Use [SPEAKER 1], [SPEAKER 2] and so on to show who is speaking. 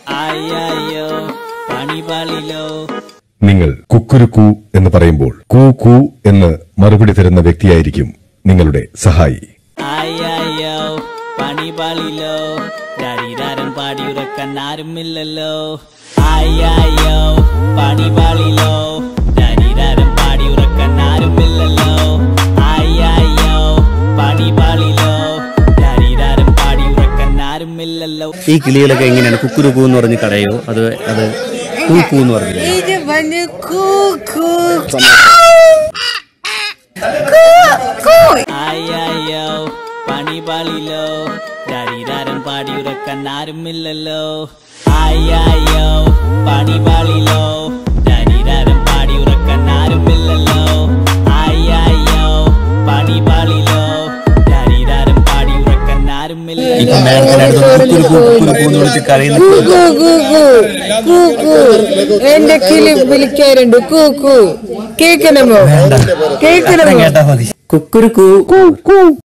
[SPEAKER 1] അയ്യോ പണിപാളിലോ
[SPEAKER 2] നിങ്ങൾ കുക്കുരുക്കു എന്ന് പറയുമ്പോൾ കൂ കൂ എന്ന് മറുപടി തരുന്ന വ്യക്തിയായിരിക്കും നിങ്ങളുടെ സഹായി
[SPEAKER 1] അയ്യോ പണിപാളിലോ ശരീരം പാടിയുറക്കാൻ ആരുമില്ലല്ലോ അയ്യോ പണിപാളിലോ ശരീരം പാടിയുറക്കാൻ ആരുമില്ലല്ലോ അയ്യോ പണിപാളിലോ ശരീരം പാടിയുറക്കാൻ ആരുമില്ലല്ലോ
[SPEAKER 3] ഈ കിളികളൊക്കെ എങ്ങനെയാണ് കുക്കുരുക്കു എന്ന് പറഞ്ഞ് കടയോ അത് അത് കൂക്കു എന്ന് പറഞ്ഞില്ല
[SPEAKER 4] ഇത് വന്ന് കൂ കൂ
[SPEAKER 1] അയ്യോ പണിപാളിലോ ശരീരം പാടിയുറക്കാൻ ആരുമില്ലല്ലോ അയ്യോ പണിപാളിലോ ശരീരം പാടിയുറക്കാൻ ആരുമില്ലല്ലോ അയ്യോ പണിപാളിലോ ശരീരം പാടിയുറക്കാൻ ആരുമില്ലല്ലോ
[SPEAKER 3] ഇപ്പൊ മേഡത്തിനടുത്ത് കുക്കുരുക്കു കുക്കുരുക്കു എന്ന് വിളിച്ച് കരയുന്ന
[SPEAKER 4] കൂ കൂ കൂ കൂ കൂ എന്റെ കിളി വിളിക്കാറുണ്ട് കൂ കൂ കേക്കണമോ കേക്കണമോ
[SPEAKER 3] കേട്ടാ മതി കുക്കുരുക്കു